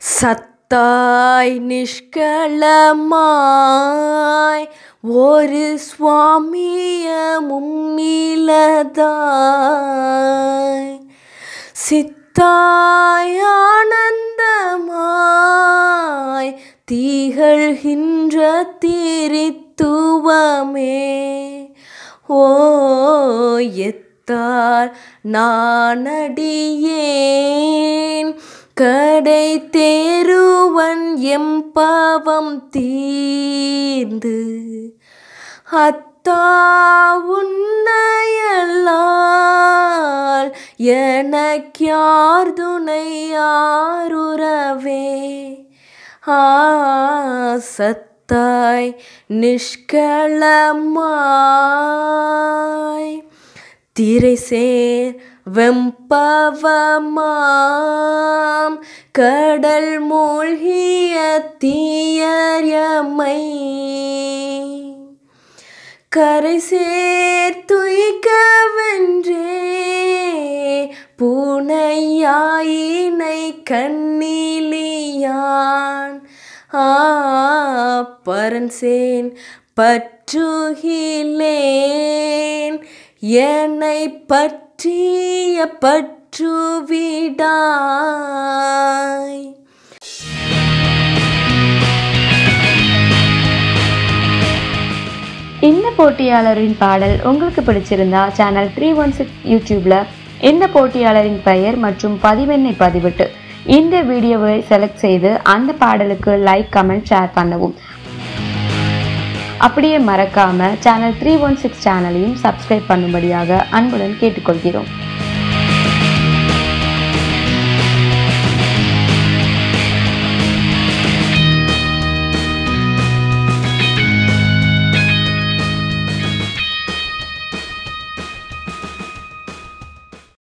சத்தாய் நிஷ்களமாய் ஒரு சுவாமியமும் இலதாய் சித்தாய் ஆனந்தமாய் திகழ்கின்ற திரித்துவமே ஓ எத்தார் நானடியேன் கடை தேருவன் எம்பவம் தீர்ந்து அத்தா உன்னையல்லால் எனக்யார் துணை யாருறவே ஆ சத்தாய் நிஷ்களமாய் திரைசேர் வெம்பவமாம் கடல் மூழ்கிய தீயரியமை கரை சேர்த்துய்கவென்றே பூனையாயினை கண்ணிலியான் ஆ பரன்சேன் பற்றுகிலேன் என்னை பற்றிய பற்றுவிடாய் இந்த போட்டியாளரின் பாடல் உங்களுக்கு பிடிச்சிருந்தா சேனல் த்ரீ ஒன் சிக்ஸ் யூடியூப்ல இந்த போட்டியாளரின் பெயர் மற்றும் பதிவெண்ணை பதிவிட்டு இந்த வீடியோவை செலக்ட் செய்து அந்த பாடலுக்கு லைக் கமெண்ட் ஷேர் பண்ணவும் அப்படியே மறக்காம சேனல் த்ரீ ஒன் சிக்ஸ் சேனலையும் சப்ஸ்கிரைப் பண்ணும்படியாக அன்புடன் கேட்டுக்கொள்கிறோம்